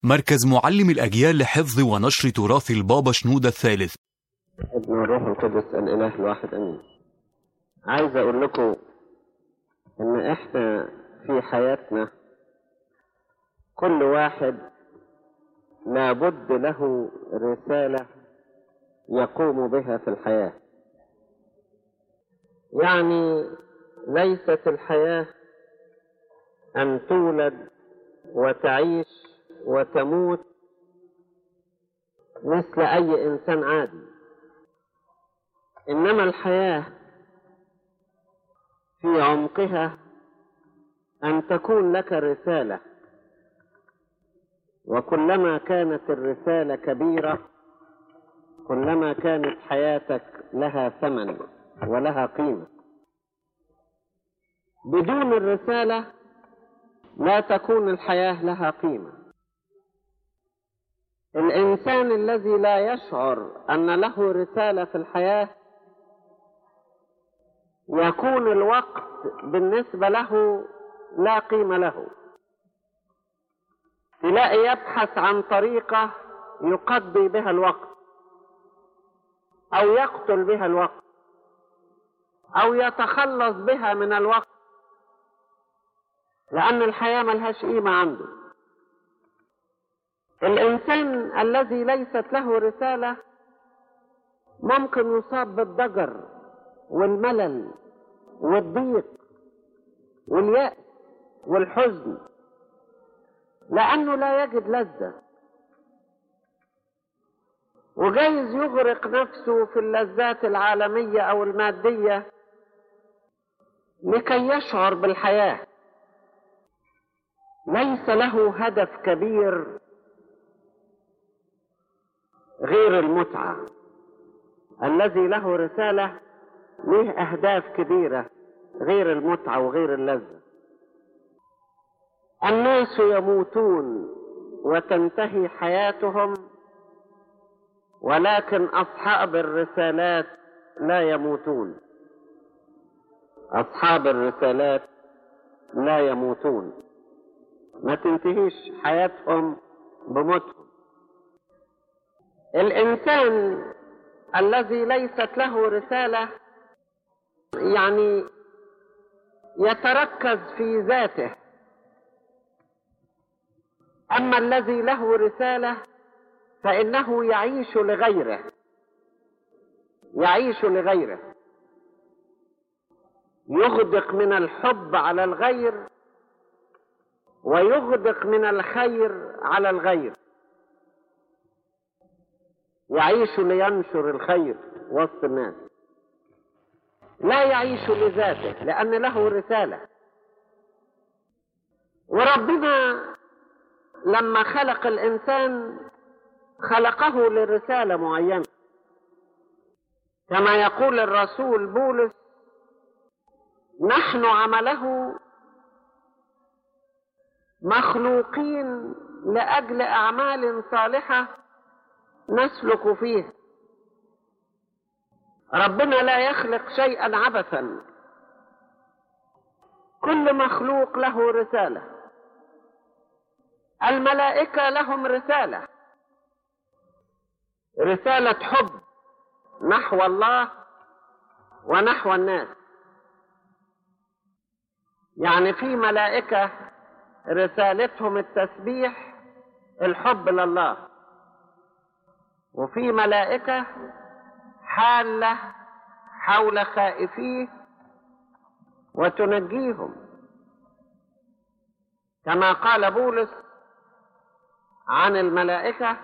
مركز معلم الأجيال لحفظ ونشر تراث البابا شنودة الثالث ابن الروح القدس الإله الواحد أمين عايز أقول لكم إن إحنا في حياتنا كل واحد لابد له رسالة يقوم بها في الحياة يعني ليست الحياة أن تولد وتعيش وتموت مثل أي إنسان عادي إنما الحياة في عمقها أن تكون لك رسالة وكلما كانت الرسالة كبيرة كلما كانت حياتك لها ثمن ولها قيمة بدون الرسالة لا تكون الحياة لها قيمة الإنسان الذي لا يشعر أن له رسالة في الحياة يكون الوقت بالنسبة له لا قيمة له تلاقي يبحث عن طريقة يقضي بها الوقت أو يقتل بها الوقت أو يتخلص بها من الوقت لأن الحياة ملهاش قيمة عنده الإنسان الذي ليست له رسالة ممكن يصاب بالضجر والملل والضيق واليأس والحزن لأنه لا يجد لذة وجايز يغرق نفسه في اللذات العالمية أو المادية لكي يشعر بالحياة ليس له هدف كبير غير المتعة الذي له رسالة له أهداف كبيرة غير المتعة وغير اللذة الناس يموتون وتنتهي حياتهم ولكن أصحاب الرسالات لا يموتون أصحاب الرسالات لا يموتون ما تنتهيش حياتهم بموتهم الإنسان الذي ليست له رسالة يعني يتركز في ذاته أما الذي له رسالة فإنه يعيش لغيره يعيش لغيره يغدق من الحب على الغير ويغدق من الخير على الغير يعيش لينشر الخير وسط الناس لا يعيش لذاته لأن له رسالة وربنا لما خلق الإنسان خلقه لرسالة معينة كما يقول الرسول بولس نحن عمله مخلوقين لأجل أعمال صالحة نسلك فيها ربنا لا يخلق شيئا عبثا كل مخلوق له رسالة الملائكة لهم رسالة رسالة حب نحو الله ونحو الناس يعني في ملائكة رسالتهم التسبيح الحب لله وفي ملائكة حالة حول خائفيه وتنجيهم كما قال بولس عن الملائكة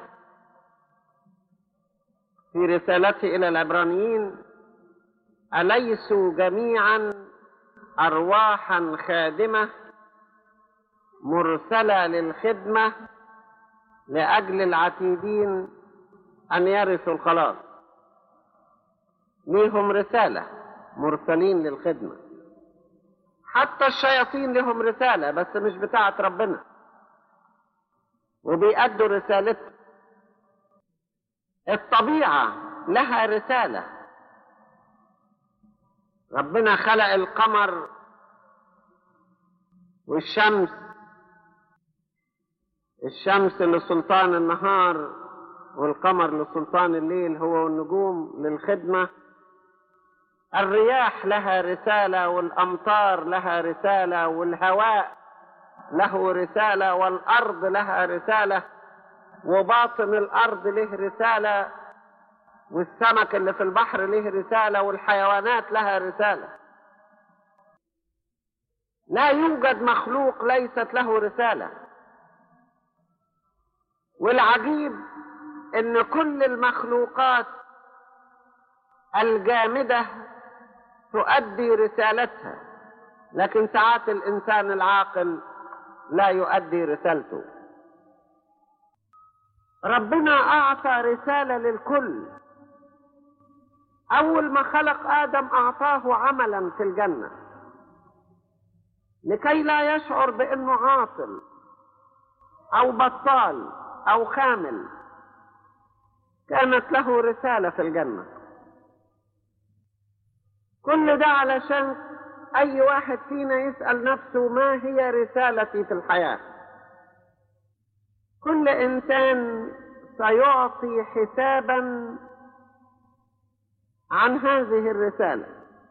في رسالته إلى العبرانيين أليسوا جميعا أرواحا خادمة مرسلة للخدمة لأجل العتيدين أن يرثوا الخلاص ليهم رسالة مرسلين للخدمة حتى الشياطين لهم رسالة بس مش بتاعة ربنا وبيأدوا رسالتها الطبيعة لها رسالة ربنا خلق القمر والشمس الشمس لسلطان النهار والقمر لسلطان الليل هو والنجوم للخدمة الرياح لها رسالة والأمطار لها رسالة والهواء له رسالة والأرض لها رسالة وباطن الأرض له رسالة والسمك اللي في البحر له رسالة والحيوانات لها رسالة لا يوجد مخلوق ليست له رسالة والعجيب ان كل المخلوقات الجامدة تؤدي رسالتها لكن ساعات الانسان العاقل لا يؤدي رسالته ربنا اعطى رسالة للكل اول ما خلق ادم اعطاه عملا في الجنة لكي لا يشعر بانه عاطل او بطال او خامل كانت له رسالة في الجنة كل ده علشان أي واحد فينا يسأل نفسه ما هي رسالتي في الحياة كل إنسان سيعطي حسابا عن هذه الرسالة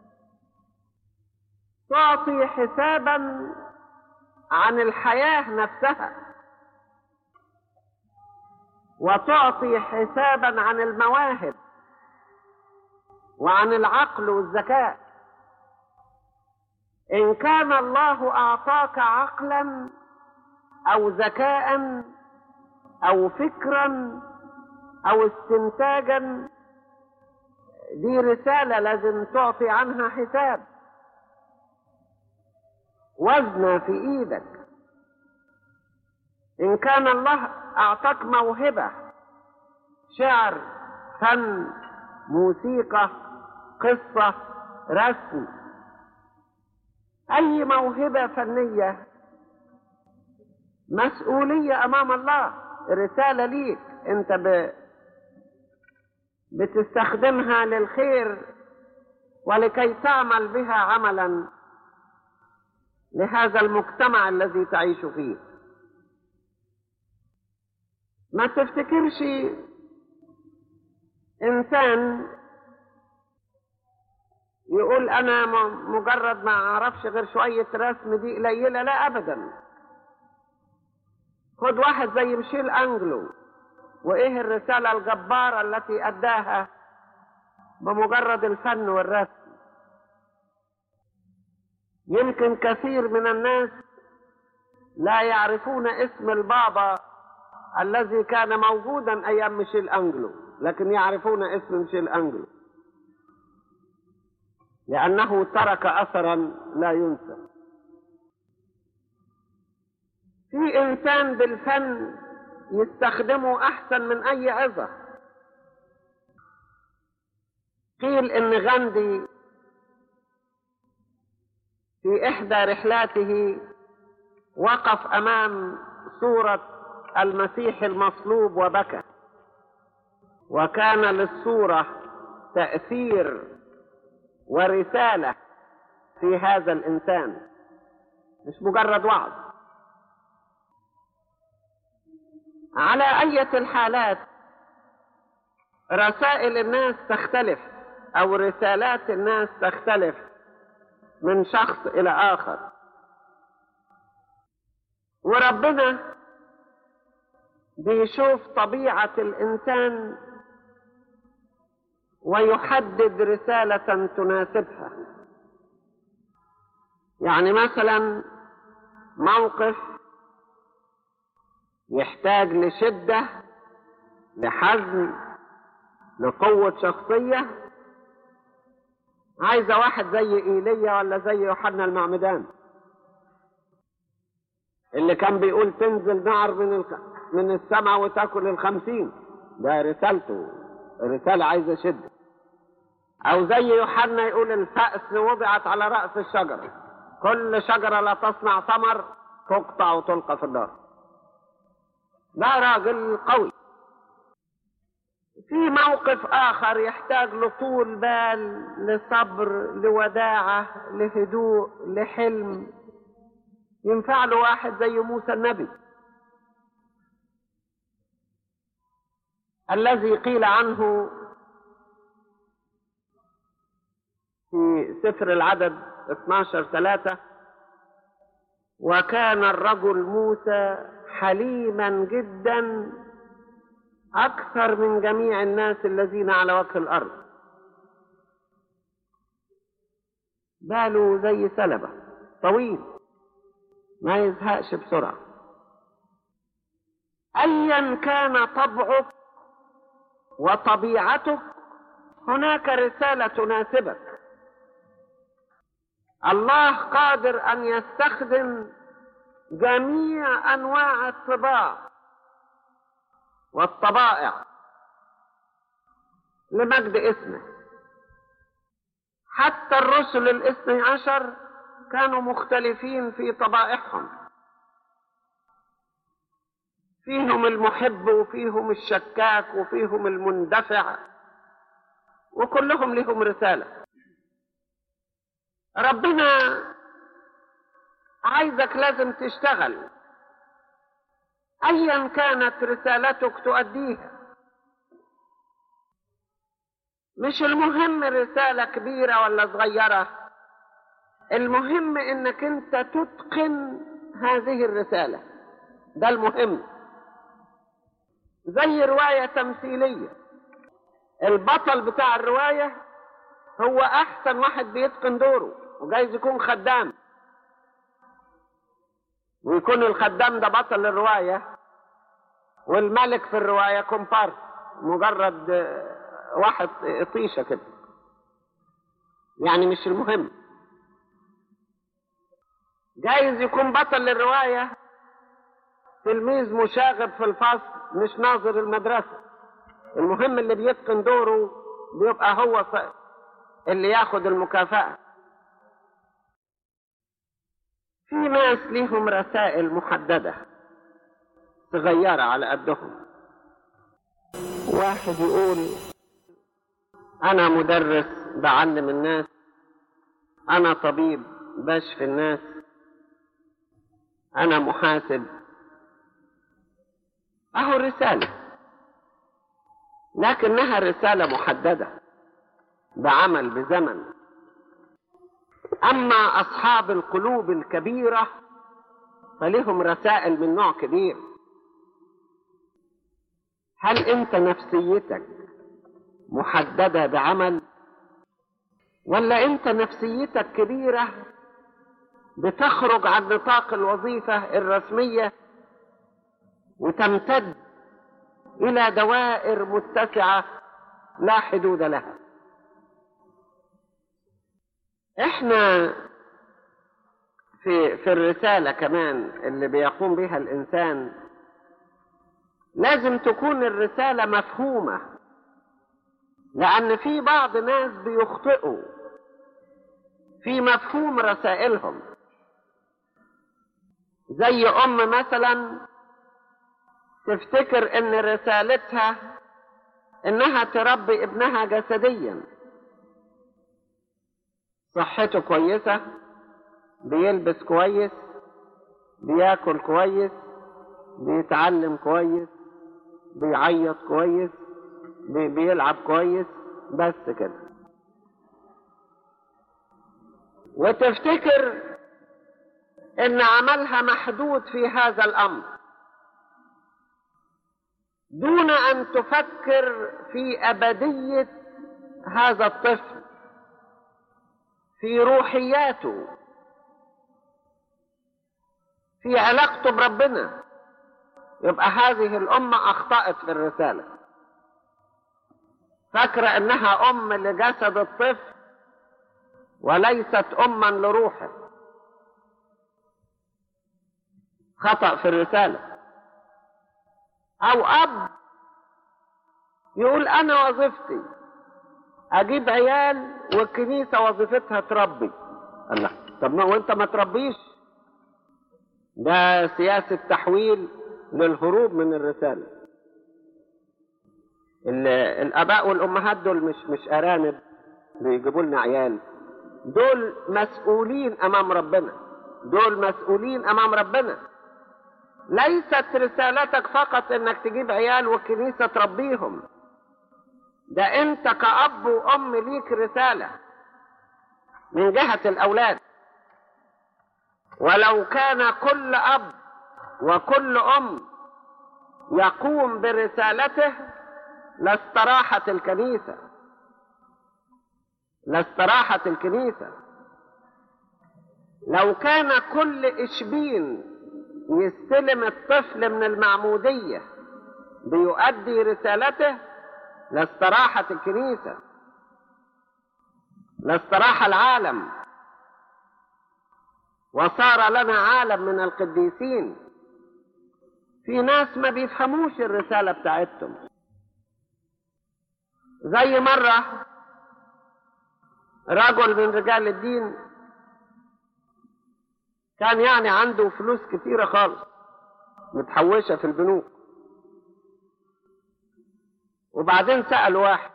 تعطي حسابا عن الحياة نفسها وتعطي حسابا عن المواهب وعن العقل والذكاء ان كان الله اعطاك عقلا او ذكاء او فكرا او استنتاجا دي رساله لازم تعطي عنها حساب وزنه في ايدك ان كان الله اعطاك موهبه شعر فن موسيقى قصه رسم اي موهبه فنيه مسؤوليه امام الله رساله ليك انت ب... بتستخدمها للخير ولكي تعمل بها عملا لهذا المجتمع الذي تعيش فيه ما تفتكرش انسان يقول انا مجرد ما اعرفش غير شويه رسم دي قليله لا ابدا خد واحد زي ميشيل انجلو وايه الرساله الجباره التي اداها بمجرد الفن والرسم يمكن كثير من الناس لا يعرفون اسم البابا الذي كان موجودا ايام ميشيل انجلو لكن يعرفون اسم ميشيل انجلو لانه ترك اثرا لا ينسى في انسان بالفن يستخدمه احسن من اي عظه قيل ان غاندي في احدى رحلاته وقف امام صوره المسيح المصلوب وبكى وكان للصوره تاثير ورساله في هذا الانسان مش مجرد وعظ على اية الحالات رسائل الناس تختلف او رسالات الناس تختلف من شخص الى اخر وربنا بيشوف طبيعة الإنسان ويحدد رسالة تناسبها يعني مثلا موقف يحتاج لشدة لحزم لقوة شخصية عايزة واحد زي إيليا ولا زي يوحنا المعمدان اللي كان بيقول تنزل نار من الك... من السماء وتاكل الخمسين ده رسالته رسالة عايزة شدة أو زي يوحنا يقول الفأس وضعت على رأس الشجرة كل شجرة لا تصنع ثمر تقطع وتلقى في النار ده راجل قوي في موقف آخر يحتاج لطول بال لصبر لوداعة لهدوء لحلم ينفع له واحد زي موسى النبي الذي قيل عنه في سفر العدد 12 ثلاثة وكان الرجل موسى حليما جدا أكثر من جميع الناس الذين على وجه الأرض باله زي سلبة طويل ما يزهقش بسرعة أيا كان طبعك وطبيعتك هناك رسالة تناسبك الله قادر أن يستخدم جميع أنواع الطباع والطبائع لمجد اسمه حتى الرسل الاثني عشر كانوا مختلفين في طبائعهم فيهم المحب وفيهم الشكاك وفيهم المندفع وكلهم لهم رسالة ربنا عايزك لازم تشتغل ايا كانت رسالتك تؤديها مش المهم رسالة كبيرة ولا صغيرة المهم انك انت تتقن هذه الرسالة ده المهم زي رواية تمثيلية البطل بتاع الرواية هو احسن واحد بيتقن دوره وجايز يكون خدام ويكون الخدام ده بطل الرواية والملك في الرواية كومبارس مجرد واحد طيشة كده يعني مش المهم جايز يكون بطل الرواية تلميذ مشاغب في الفصل مش ناظر المدرسة المهم اللي بيتقن دوره بيبقى هو اللي ياخد المكافأة في ناس ليهم رسائل محددة صغيرة على قدهم واحد يقول أنا مدرس بعلم الناس أنا طبيب بشفي الناس أنا محاسب أهو رسالة لكنها رسالة محددة بعمل بزمن أما أصحاب القلوب الكبيرة فلهم رسائل من نوع كبير هل أنت نفسيتك محددة بعمل ولا أنت نفسيتك كبيرة بتخرج عن نطاق الوظيفة الرسمية وتمتد إلى دوائر متسعة لا حدود لها احنا في في الرسالة كمان اللي بيقوم بها الإنسان لازم تكون الرسالة مفهومة لأن في بعض ناس بيخطئوا في مفهوم رسائلهم زي أم مثلا تفتكر إن رسالتها إنها تربي ابنها جسديا صحته كويسة بيلبس كويس بياكل كويس بيتعلم كويس بيعيط كويس بي بيلعب كويس بس كده وتفتكر ان عملها محدود في هذا الامر دون ان تفكر في ابديه هذا الطفل في روحياته في علاقته بربنا يبقى هذه الأمة أخطأت في الرسالة فاكرة إنها أم لجسد الطفل وليست أما لروحه خطأ في الرسالة أو أب يقول أنا وظيفتي أجيب عيال والكنيسة وظيفتها تربي الله طب ما وأنت ما تربيش ده سياسة تحويل للهروب من الرسالة الآباء والأمهات دول مش مش أرانب بيجيبوا لنا عيال دول مسؤولين أمام ربنا دول مسؤولين أمام ربنا ليست رسالتك فقط انك تجيب عيال والكنيسة تربيهم ده انت كأب وأم ليك رسالة من جهة الأولاد ولو كان كل أب وكل أم يقوم برسالته لاستراحت الكنيسة لاستراحت الكنيسة لو كان كل إشبين يستلم الطفل من المعمودية بيؤدي رسالته لاستراحت الكنيسة لاستراح العالم وصار لنا عالم من القديسين في ناس ما بيفهموش الرسالة بتاعتهم زي مرة رجل من رجال الدين كان يعني عنده فلوس كتيرة خالص متحوشة في البنوك وبعدين سأل واحد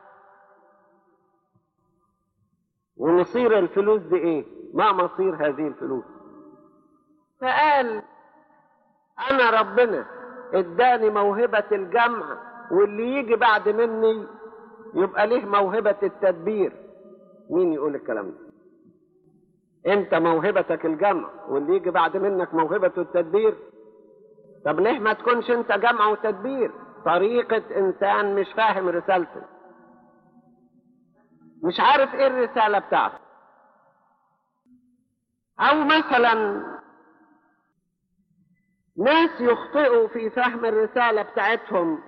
ومصير الفلوس دي ايه ما مصير هذه الفلوس فقال انا ربنا اداني موهبة الجمع واللي يجي بعد مني يبقى ليه موهبة التدبير مين يقول الكلام ده انت موهبتك الجمع واللي يجي بعد منك موهبة التدبير طب ليه ما تكونش انت جمع وتدبير طريقة انسان مش فاهم رسالته مش عارف ايه الرسالة بتاعته او مثلا ناس يخطئوا في فهم الرسالة بتاعتهم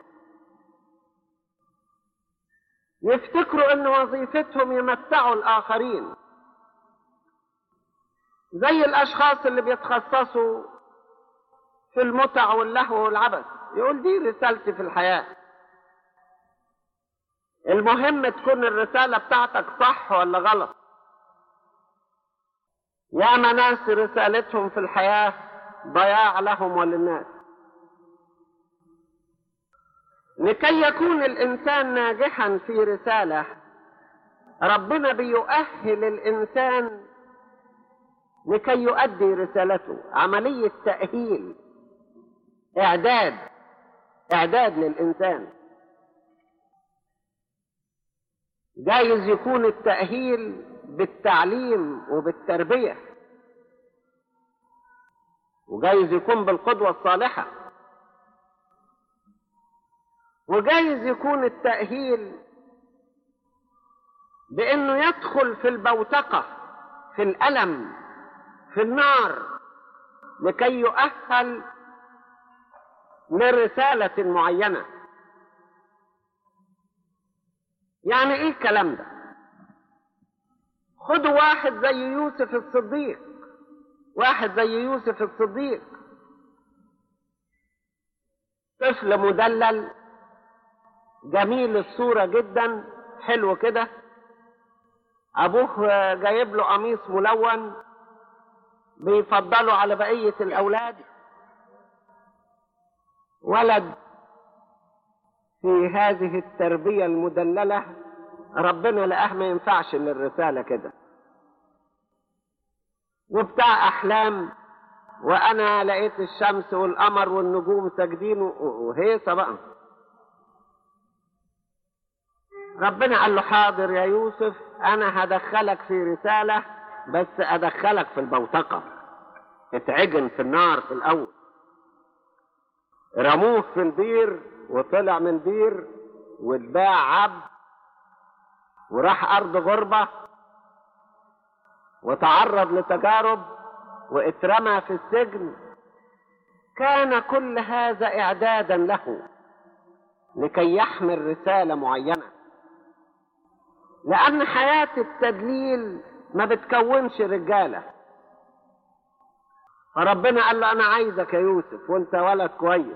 يفتكروا ان وظيفتهم يمتعوا الاخرين زي الاشخاص اللي بيتخصصوا في المتع واللهو والعبث يقول دي رسالتي في الحياة المهم تكون الرسالة بتاعتك صح ولا غلط ياما ناس رسالتهم في الحياة ضياع لهم وللناس لكي يكون الإنسان ناجحا في رسالة ربنا بيؤهل الإنسان لكي يؤدي رسالته عملية تأهيل إعداد إعداد للإنسان جايز يكون التأهيل بالتعليم وبالتربية وجايز يكون بالقدوة الصالحة وجايز يكون التأهيل بأنه يدخل في البوتقة في الألم في النار لكي يؤهل لرسالة معينة يعني ايه الكلام ده خدوا واحد زي يوسف الصديق واحد زي يوسف الصديق طفل مدلل جميل الصورة جدا حلو كده ابوه جايب له قميص ملون بيفضله على بقية الاولاد ولد في هذه التربية المدللة ربنا لقاه ما ينفعش للرسالة كده وبتاع أحلام وأنا لقيت الشمس والقمر والنجوم ساجدين وهيصة بقى ربنا قال له حاضر يا يوسف أنا هدخلك في رسالة بس أدخلك في البوتقة اتعجن في النار في الأول رموه في البير وطلع من البير واتباع عبد وراح أرض غربة وتعرض لتجارب واترمى في السجن كان كل هذا إعدادا له لكي يحمل رسالة معينة لأن حياة التدليل ما بتكونش رجالة فربنا قال له أنا عايزك يا يوسف وأنت ولد كويس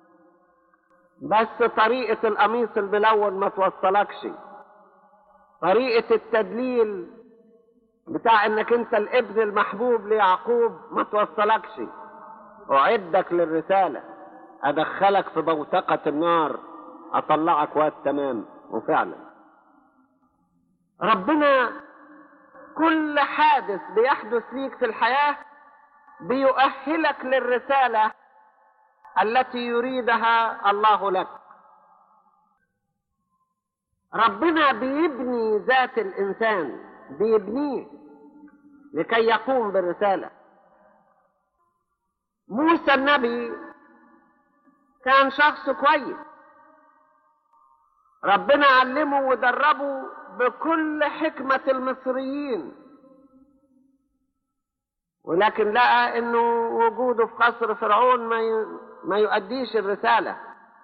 بس طريقة القميص الملون ما توصلكش طريقة التدليل بتاع انك انت الابن المحبوب ليعقوب ما توصلكش اعدك للرسالة ادخلك في بوتقة النار اطلعك وقت تمام وفعلا ربنا كل حادث بيحدث ليك في الحياة بيؤهلك للرسالة التي يريدها الله لك ربنا بيبني ذات الانسان بيبنيه لكي يقوم بالرساله موسى النبي كان شخص كويس ربنا علمه ودربه بكل حكمة المصريين ولكن لقى انه وجوده في قصر فرعون ما ما يؤديش الرسالة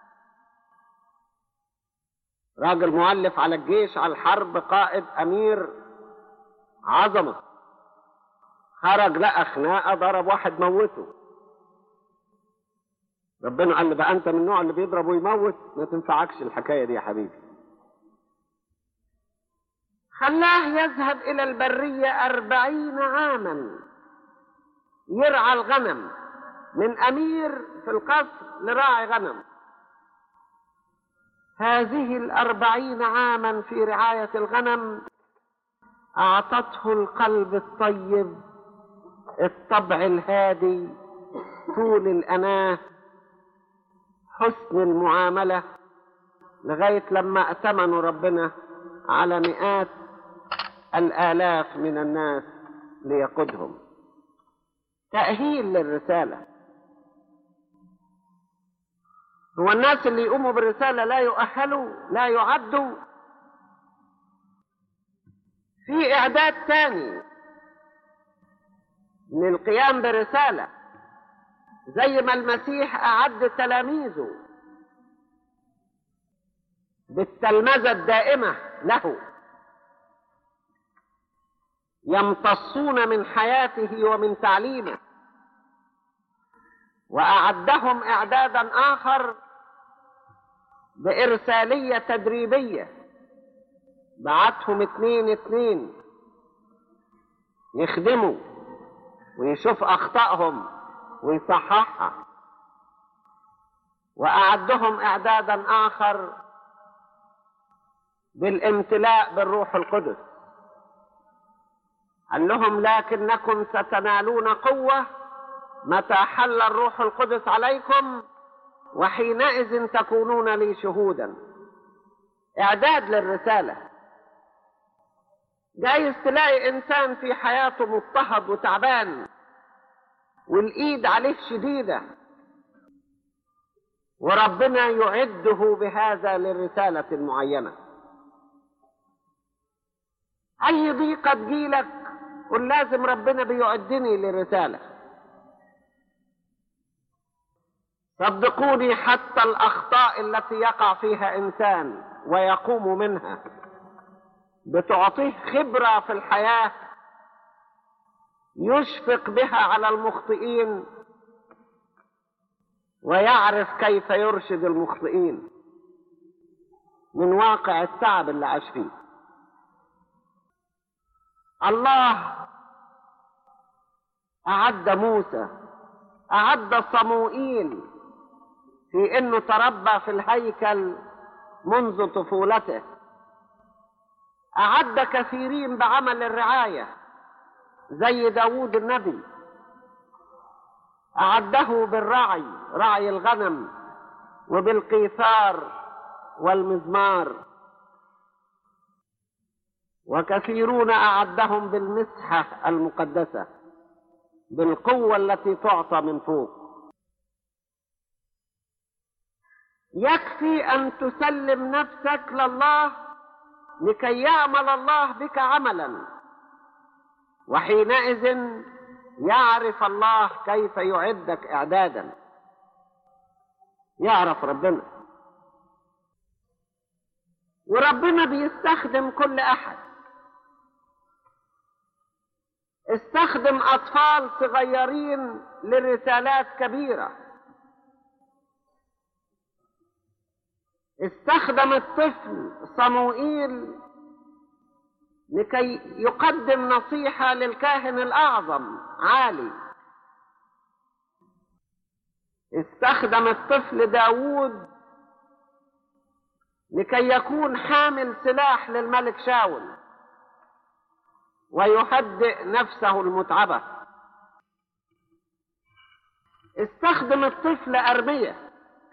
راجل مؤلف على الجيش على الحرب قائد امير عظمة خرج لقى خناقة ضرب واحد موته ربنا قال له بقى انت من النوع اللي بيضرب ويموت ما تنفعكش الحكايه دي يا حبيبي خلاه يذهب الى البريه أربعين عاما يرعى الغنم من امير في القصر لراعي غنم هذه الأربعين عاما في رعاية الغنم أعطته القلب الطيب الطبع الهادي طول الأناه حسن المعاملة لغاية لما ائتمنوا ربنا على مئات الآلاف من الناس ليقودهم تأهيل للرسالة هو الناس اللي يقوموا بالرسالة لا يؤهلوا لا يعدوا في إعداد ثاني للقيام برسالة زي ما المسيح أعد تلاميذه بالتلمذة الدائمة له يمتصون من حياته ومن تعليمه وأعدهم إعدادا آخر بإرسالية تدريبية بعتهم اتنين اتنين يخدموا ويشوف أخطائهم ويصححها وأعدهم إعدادا آخر بالامتلاء بالروح القدس قال لهم لكنكم ستنالون قوة متى حل الروح القدس عليكم وحينئذ تكونون لي شهودا إعداد للرسالة جايز تلاقي إنسان في حياته مضطهد وتعبان والإيد عليه شديدة وربنا يعده بهذا للرسالة المعينة أي ضيقة تجيلك قل لازم ربنا بيعدني للرسالة صدقوني حتى الأخطاء التي يقع فيها إنسان ويقوم منها بتعطيه خبرة في الحياة يشفق بها على المخطئين ويعرف كيف يرشد المخطئين من واقع التعب اللي عاش فيه الله أعد موسى أعد صموئيل في أنه تربى في الهيكل منذ طفولته أعد كثيرين بعمل الرعاية زي داود النبي أعده بالرعي رعي الغنم وبالقيثار والمزمار وكثيرون أعدهم بالمسحة المقدسة بالقوة التي تعطى من فوق يكفي أن تسلم نفسك لله لكي يعمل الله بك عملا وحينئذ يعرف الله كيف يعدك إعدادا يعرف ربنا وربنا بيستخدم كل أحد استخدم أطفال صغيرين لرسالات كبيرة استخدم الطفل صموئيل لكي يقدم نصيحة للكاهن الأعظم عالي استخدم الطفل داود لكي يكون حامل سلاح للملك شاول ويهدئ نفسه المتعبة استخدم الطفل أرمية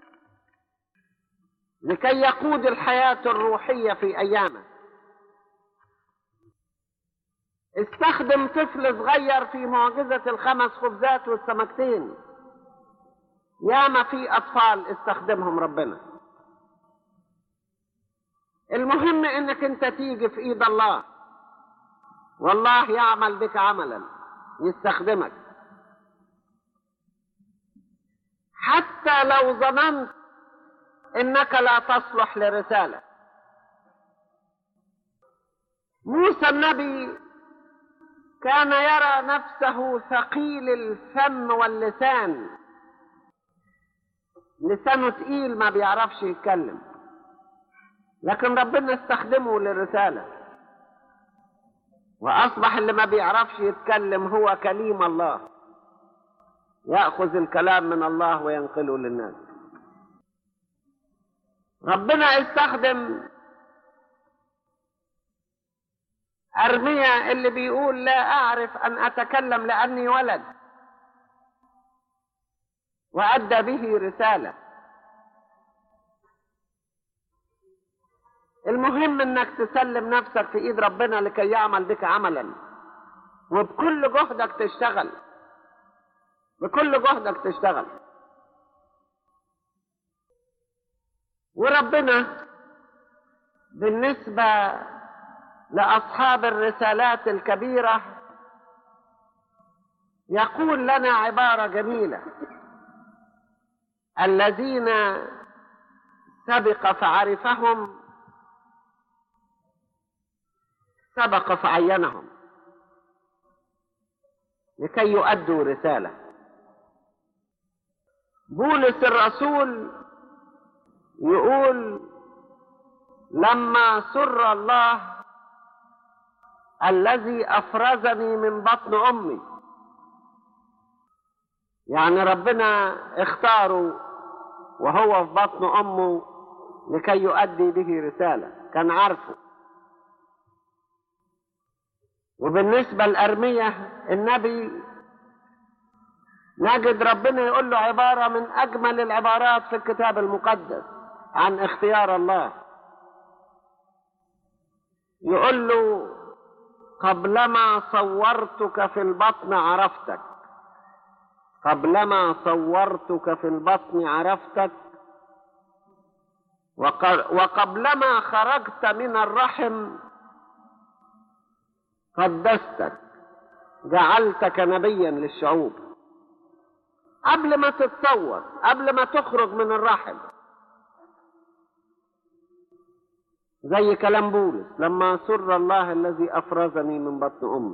لكي يقود الحياة الروحية في أيامه استخدم طفل صغير في معجزة الخمس خبزات والسمكتين ياما في أطفال استخدمهم ربنا المهم انك انت تيجي في ايد الله والله يعمل بك عملا يستخدمك حتى لو ظننت انك لا تصلح لرساله موسى النبي كان يرى نفسه ثقيل الفم واللسان لسانه تقيل ما بيعرفش يتكلم لكن ربنا استخدمه للرسالة وأصبح اللي ما بيعرفش يتكلم هو كليم الله يأخذ الكلام من الله وينقله للناس ربنا استخدم أرميا اللي بيقول لا أعرف أن أتكلم لأني ولد وأدى به رسالة المهم انك تسلم نفسك في ايد ربنا لكي يعمل بك عملا وبكل جهدك تشتغل بكل جهدك تشتغل وربنا بالنسبة لأصحاب الرسالات الكبيرة يقول لنا عبارة جميلة الذين سبق فعرفهم سبق فعينهم لكي يؤدوا رسالة بولس الرسول يقول لما سر الله الذي أفرزني من بطن أمي يعني ربنا اختاره وهو في بطن أمه لكي يؤدي به رسالة كان عارفه وبالنسبة لأرمية النبي نجد ربنا يقول له عبارة من أجمل العبارات في الكتاب المقدس عن اختيار الله يقول له قبلما صورتك في البطن عرفتك قبلما صورتك في البطن عرفتك وقبلما خرجت من الرحم قدستك جعلتك نبيا للشعوب قبل ما تتصور قبل ما تخرج من الرحم زي كلام بولس لما سر الله الذي افرزني من بطن امي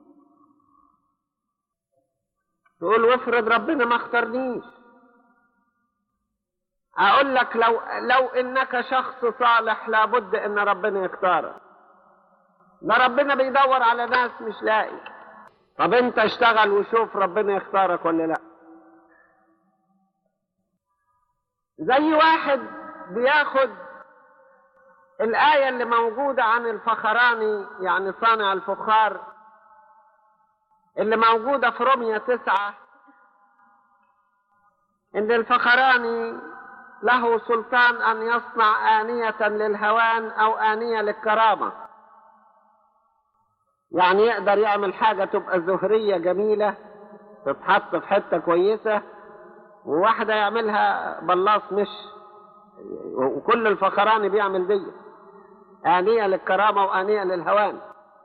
تقول وافرض ربنا ما اختارنيش اقول لك لو لو انك شخص صالح لابد ان ربنا يختارك ده ربنا بيدور على ناس مش لاقي طب انت اشتغل وشوف ربنا يختارك ولا لا زي واحد بياخد الآية اللي موجودة عن الفخراني يعني صانع الفخار اللي موجودة في رومية تسعة إن الفخراني له سلطان أن يصنع آنية للهوان أو آنية للكرامة يعني يقدر يعمل حاجة تبقى زهرية جميلة تتحط في حتة كويسة وواحدة يعملها بلاص مش وكل الفخراني بيعمل دي آنية للكرامة وآنية للهوان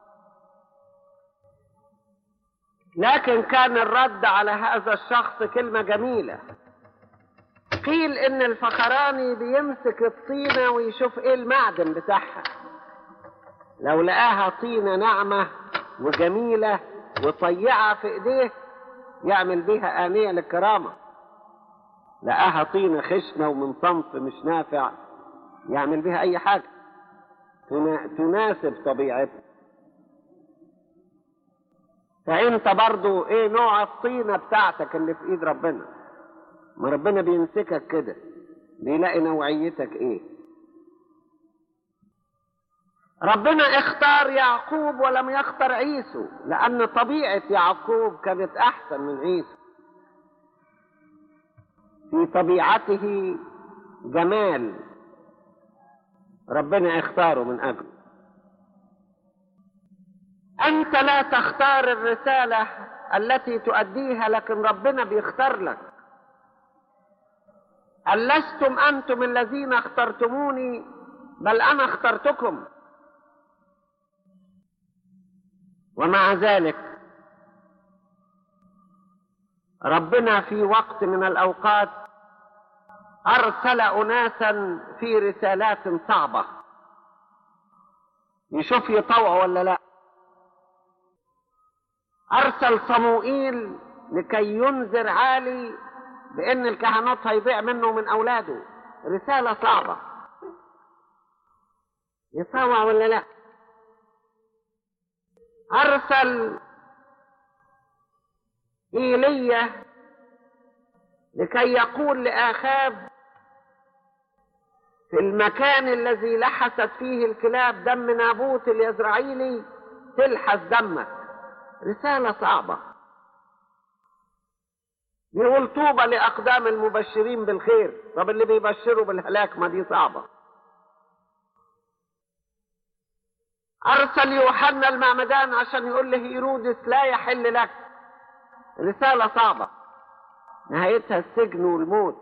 لكن كان الرد على هذا الشخص كلمة جميلة قيل ان الفخراني بيمسك الطينة ويشوف ايه المعدن بتاعها لو لقاها طينة ناعمة وجميلة وطيعة في ايديه يعمل بيها آنية للكرامة لقاها طينة خشنة ومن صنف مش نافع يعمل بيها أي حاجة تناسب طبيعته فأنت برضو إيه نوع الطينة بتاعتك اللي في إيد ربنا ما ربنا بيمسكك كده بيلاقي نوعيتك إيه ربنا اختار يعقوب ولم يختار عيسو لأن طبيعة يعقوب كانت أحسن من عيسو في طبيعته جمال ربنا اختاره من اجله انت لا تختار الرساله التي تؤديها لكن ربنا بيختار لك ألستم أنتم الذين اخترتموني بل أنا اخترتكم ومع ذلك ربنا في وقت من الأوقات أرسل أناسا في رسالات صعبة يشوف يطوع ولا لا أرسل صموئيل لكي ينذر عالي بأن الكهنوت هيضيع منه ومن أولاده رسالة صعبة يطوع ولا لا أرسل إيليا لكي يقول لآخاب في المكان الذي لحست فيه الكلاب دم نابوت اليزرعيلي تلحس دمك رسالة صعبة يقول طوبى لأقدام المبشرين بالخير طب اللي بيبشروا بالهلاك ما دي صعبة أرسل يوحنا المعمدان عشان يقول لهيرودس لا يحل لك رسالة صعبة نهايتها السجن والموت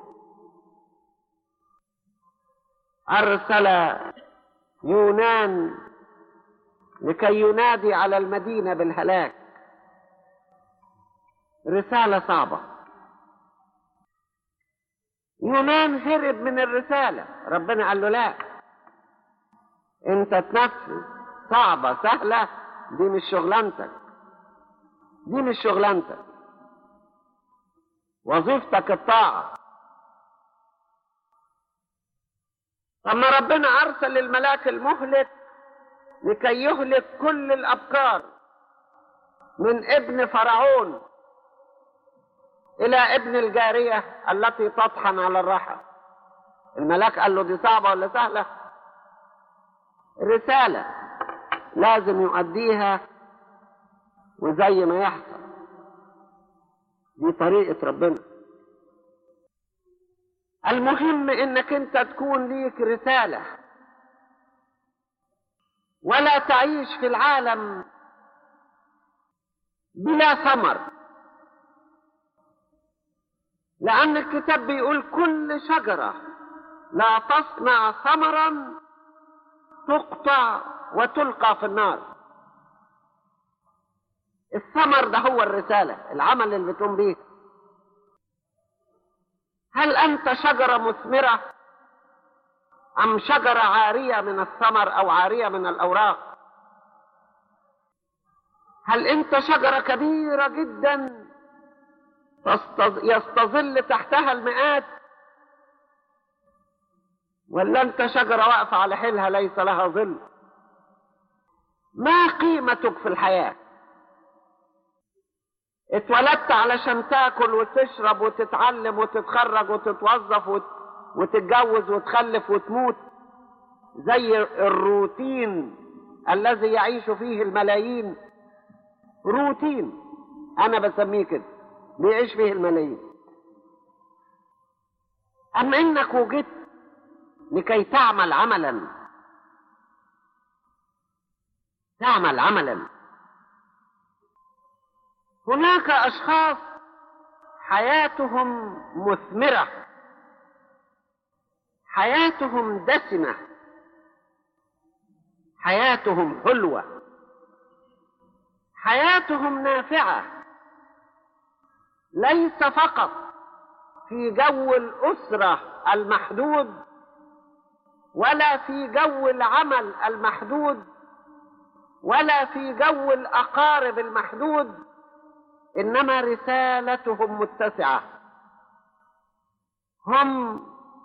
أرسل يونان لكي ينادي على المدينة بالهلاك رسالة صعبة يونان هرب من الرسالة ربنا قال له لا انت تنفذ صعبة سهلة دي مش شغلانتك دي مش شغلانتك وظيفتك الطاعة أما ربنا أرسل الملاك المهلك لكي يهلك كل الأبكار من ابن فرعون إلى ابن الجارية التي تطحن على الرحى الملاك قال له دي صعبة ولا سهلة رسالة لازم يؤديها وزي ما يحصل دي طريقة ربنا المهم انك انت تكون ليك رسالة ولا تعيش في العالم بلا ثمر لأن الكتاب بيقول كل شجرة لا تصنع ثمرا تقطع وتلقى في النار الثمر ده هو الرسالة العمل اللي بتقوم بيه هل أنت شجرة مثمرة أم شجرة عارية من الثمر أو عارية من الأوراق هل أنت شجرة كبيرة جدا يستظل تحتها المئات ولا أنت شجرة واقفة على حيلها ليس لها ظل ما قيمتك في الحياة اتولدت علشان تاكل وتشرب وتتعلم وتتخرج وتتوظف وت... وتتجوز وتخلف وتموت زي الروتين الذي يعيش فيه الملايين روتين انا بسميه كده بيعيش فيه الملايين اما انك وجدت لكي تعمل عملا تعمل عملا هناك اشخاص حياتهم مثمره حياتهم دسمه حياتهم حلوه حياتهم نافعه ليس فقط في جو الاسره المحدود ولا في جو العمل المحدود ولا في جو الاقارب المحدود انما رسالتهم متسعه هم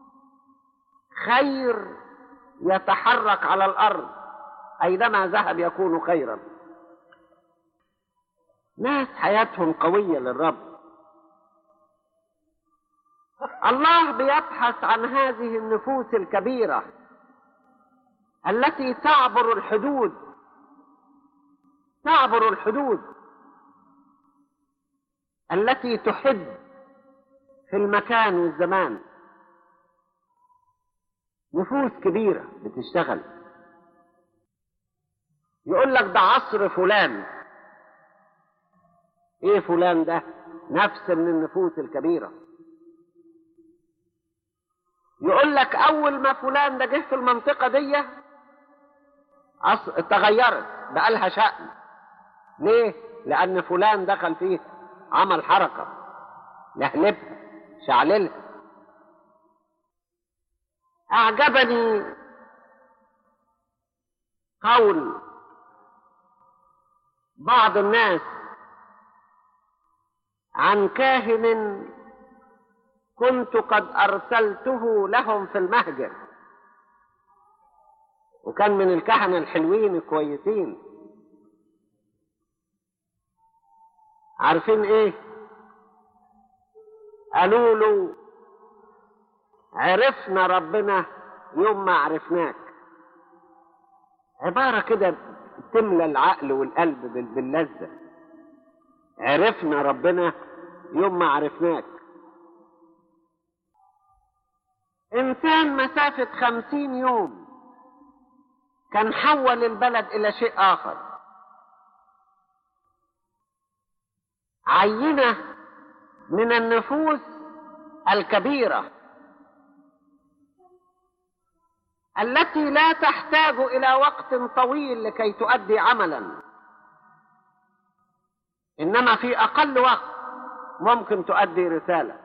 خير يتحرك على الارض اينما ذهب يكون خيرا ناس حياتهم قويه للرب الله بيبحث عن هذه النفوس الكبيره التي تعبر الحدود تعبر الحدود التي تحب في المكان والزمان نفوس كبيرة بتشتغل يقول لك ده عصر فلان ايه فلان ده نفس من النفوس الكبيرة يقول لك اول ما فلان ده جه في المنطقة دي عصر تغيرت بقى لها شأن ليه لان فلان دخل فيه عمل حركة لهلبها شعللها اعجبني قول بعض الناس عن كاهن كنت قد ارسلته لهم في المهجر وكان من الكهنه الحلوين الكويسين عارفين ايه قالوا له عرفنا ربنا يوم ما عرفناك عباره كده تملى العقل والقلب باللذه عرفنا ربنا يوم ما عرفناك إنسان مسافة خمسين يوم كان حول البلد إلى شيء آخر عينة من النفوس الكبيرة التي لا تحتاج إلى وقت طويل لكي تؤدي عملا إنما في أقل وقت ممكن تؤدي رسالة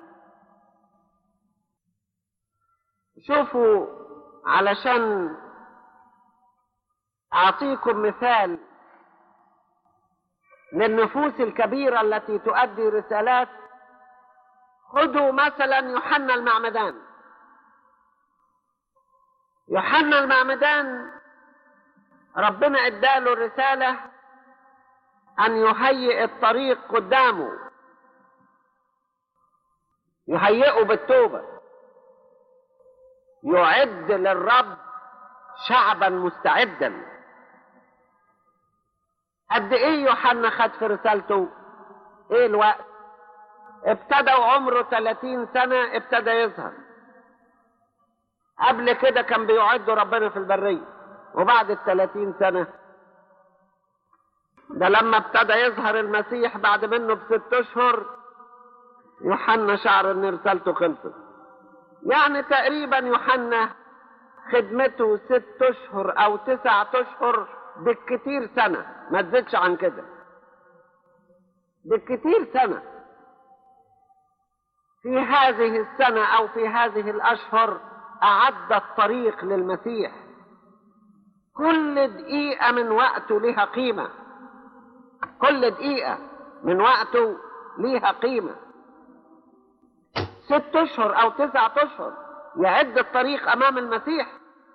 شوفوا علشان أعطيكم مثال للنفوس الكبيرة التي تؤدي رسالات خذوا مثلا يوحنا المعمدان يوحنا المعمدان ربنا اداله رسالة أن يهيئ الطريق قدامه يهيئه بالتوبة يعد للرب شعبا مستعدا قد ايه يوحنا خد في رسالته ايه الوقت ابتدى وعمره 30 سنة ابتدى يظهر قبل كده كان بيعد ربنا في البرية وبعد ال 30 سنة ده لما ابتدى يظهر المسيح بعد منه بست اشهر يوحنا شعر ان رسالته خلصت يعني تقريبا يوحنا خدمته ست اشهر او تسعة اشهر بالكتير سنة ما تزيدش عن كده بالكتير سنة في هذه السنة او في هذه الاشهر اعد الطريق للمسيح كل دقيقة من وقته لها قيمة كل دقيقة من وقته ليها قيمة ست اشهر او تسعة اشهر يعد الطريق امام المسيح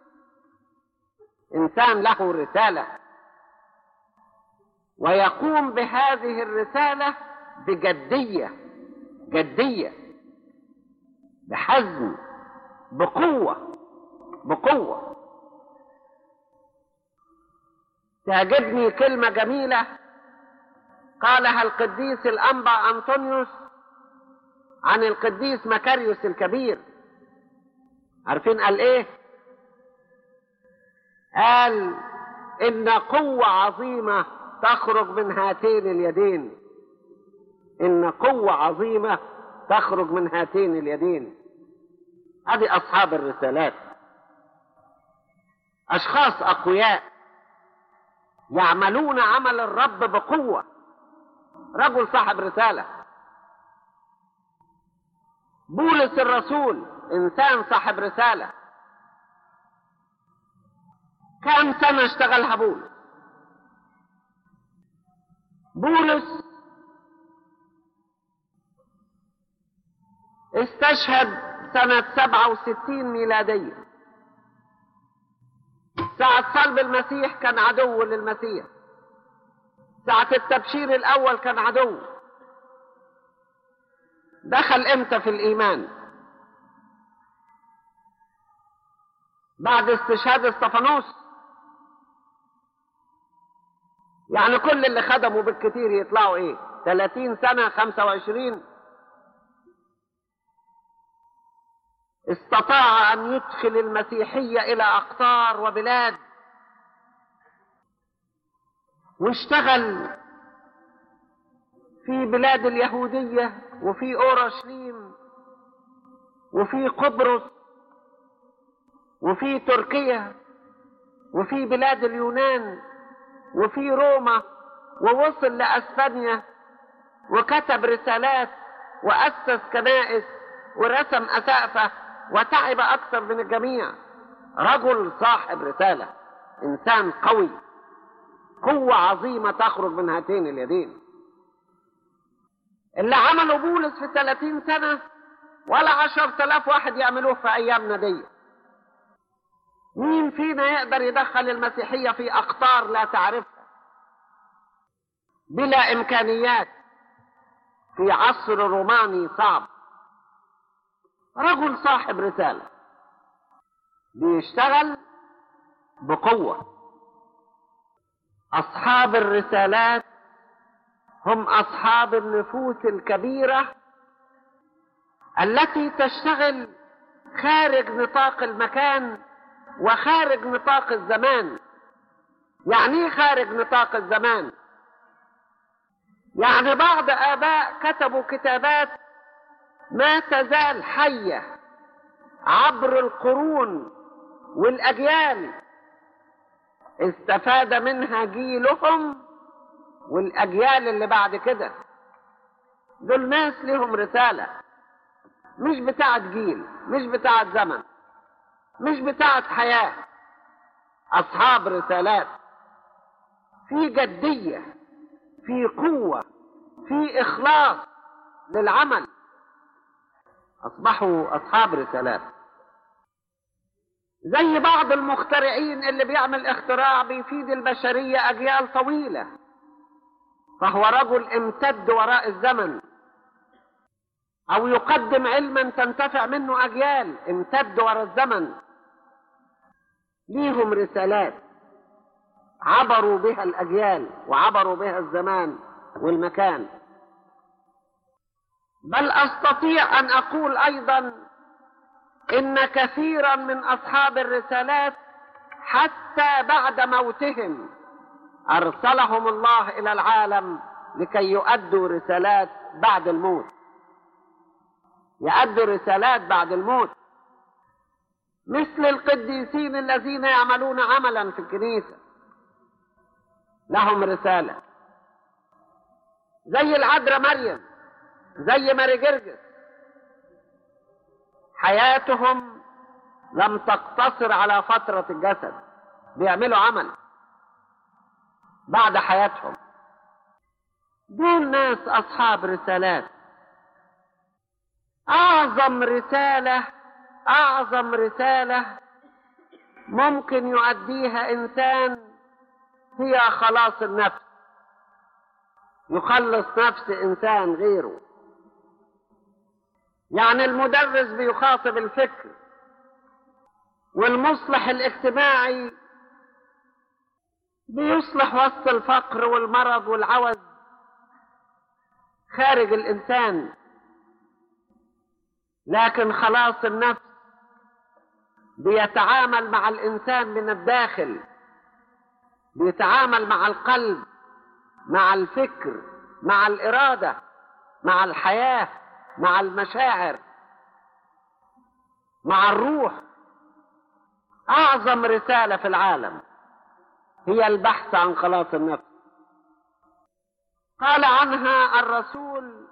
انسان له رسالة ويقوم بهذه الرسالة بجدية جدية بحزم بقوة بقوة تعجبني كلمة جميلة قالها القديس الأنبا أنطونيوس عن القديس مكاريوس الكبير عارفين قال ايه قال ان قوة عظيمة تخرج من هاتين اليدين ان قوة عظيمة تخرج من هاتين اليدين هذه اصحاب الرسالات اشخاص اقوياء يعملون عمل الرب بقوة رجل صاحب رسالة بولس الرسول انسان صاحب رسالة كم سنة اشتغلها بولس بولس استشهد سنة سبعة وستين ميلادية ساعة صلب المسيح كان عدو للمسيح ساعة التبشير الأول كان عدو دخل امتى في الإيمان بعد استشهاد استفانوس يعني كل اللي خدموا بالكتير يطلعوا ايه 30 سنة 25 استطاع أن يدخل المسيحية إلى أقطار وبلاد واشتغل في بلاد اليهودية وفي أورشليم وفي قبرص وفي تركيا وفي بلاد اليونان وفي روما ووصل لأسبانيا وكتب رسالات وأسس كنائس ورسم أسقفة وتعب أكثر من الجميع رجل صاحب رسالة إنسان قوي قوة عظيمة تخرج من هاتين اليدين اللي عمله بولس في 30 سنة ولا عشر تلاف واحد يعملوه في أيامنا دي مين فينا يقدر يدخل المسيحية في أقطار لا تعرفها بلا إمكانيات في عصر روماني صعب رجل صاحب رسالة بيشتغل بقوة أصحاب الرسالات هم أصحاب النفوس الكبيرة التي تشتغل خارج نطاق المكان وخارج نطاق الزمان يعني ايه خارج نطاق الزمان يعني بعض آباء كتبوا كتابات ما تزال حية عبر القرون والأجيال استفاد منها جيلهم والأجيال اللي بعد كده دول ناس لهم رسالة مش بتاعت جيل مش بتاعت زمن مش بتاعت حياة أصحاب رسالات في جدية في قوة في إخلاص للعمل أصبحوا أصحاب رسالات زي بعض المخترعين اللي بيعمل اختراع بيفيد البشرية أجيال طويلة فهو رجل امتد وراء الزمن أو يقدم علما تنتفع منه أجيال امتد وراء الزمن ليهم رسالات عبروا بها الأجيال وعبروا بها الزمان والمكان بل أستطيع أن أقول أيضا إن كثيرا من أصحاب الرسالات حتى بعد موتهم أرسلهم الله إلى العالم لكي يؤدوا رسالات بعد الموت يؤدوا رسالات بعد الموت مثل القديسين الذين يعملون عملا في الكنيسة لهم رسالة زي العذراء مريم زي ماري جرجس حياتهم لم تقتصر على فترة الجسد بيعملوا عمل بعد حياتهم دول ناس أصحاب رسالات أعظم رسالة أعظم رسالة ممكن يؤديها إنسان هي خلاص النفس يخلص نفس إنسان غيره يعني المدرس بيخاطب الفكر والمصلح الاجتماعي بيصلح وسط الفقر والمرض والعوز خارج الإنسان لكن خلاص النفس بيتعامل مع الإنسان من الداخل بيتعامل مع القلب مع الفكر مع الإرادة مع الحياة مع المشاعر مع الروح أعظم رسالة في العالم هي البحث عن خلاص النفس قال عنها الرسول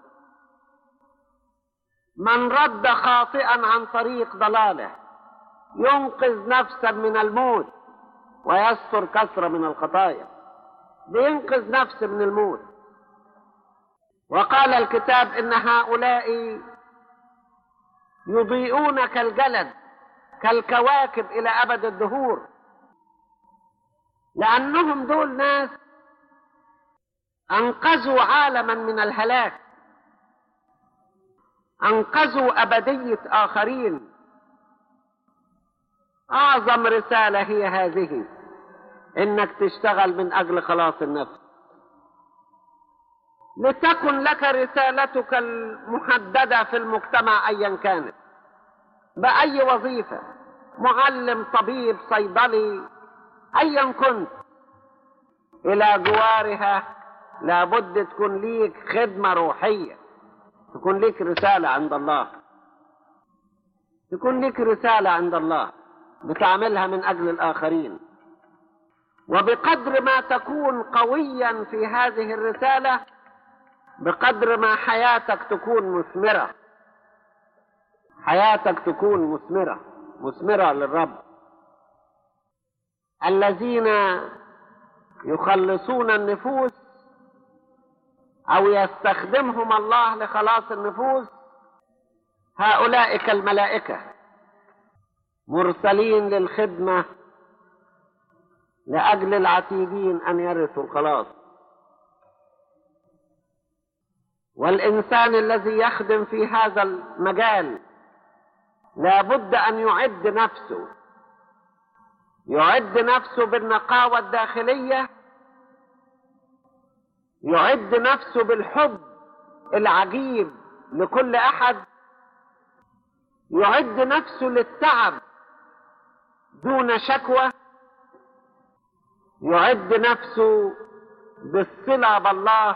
من رد خاطئا عن طريق ضلاله ينقذ نفسا من الموت ويستر كثرة من الخطايا بينقذ نفس من الموت وقال الكتاب ان هؤلاء يضيئون كالجلد كالكواكب الى ابد الدهور لانهم دول ناس انقذوا عالما من الهلاك انقذوا ابديه اخرين اعظم رساله هي هذه انك تشتغل من اجل خلاص النفس لتكن لك رسالتك المحدده في المجتمع ايا كانت بأي وظيفة معلم طبيب صيدلي أيا كنت إلى جوارها لابد تكون ليك خدمة روحية تكون ليك رسالة عند الله تكون ليك رسالة عند الله بتعملها من أجل الآخرين وبقدر ما تكون قويا في هذه الرسالة بقدر ما حياتك تكون مثمرة حياتك تكون مثمرة مثمرة للرب الذين يخلصون النفوس أو يستخدمهم الله لخلاص النفوس هؤلاء كالملائكة مرسلين للخدمة لأجل العتيدين أن يرثوا الخلاص والإنسان الذي يخدم في هذا المجال لابد أن يعد نفسه يعد نفسه بالنقاوة الداخلية يعد نفسه بالحب العجيب لكل أحد يعد نفسه للتعب دون شكوى يعد نفسه بالصلة بالله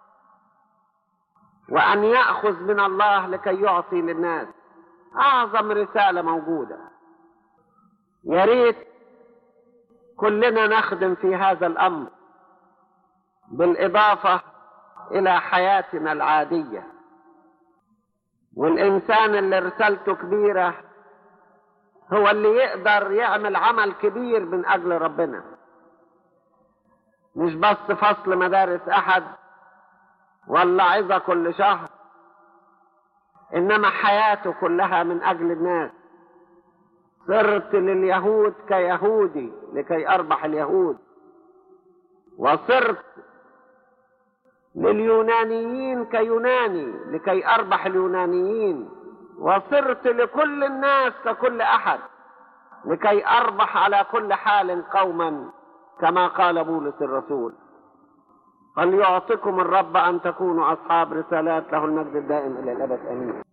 وأن يأخذ من الله لكي يعطي للناس أعظم رسالة موجودة يا ريت كلنا نخدم في هذا الأمر بالإضافة إلى حياتنا العادية والإنسان اللي رسالته كبيرة هو اللي يقدر يعمل عمل كبير من أجل ربنا مش بس فصل مدارس أحد ولا عظة كل شهر إنما حياته كلها من أجل الناس صرت لليهود كيهودي لكي أربح اليهود وصرت لليونانيين كيوناني لكي أربح اليونانيين وصرت لكل الناس ككل أحد لكي أربح على كل حال قوما كما قال بولس الرسول فليعطكم الرب أن تكونوا أصحاب رسالات له المجد الدائم إلى الأبد آمين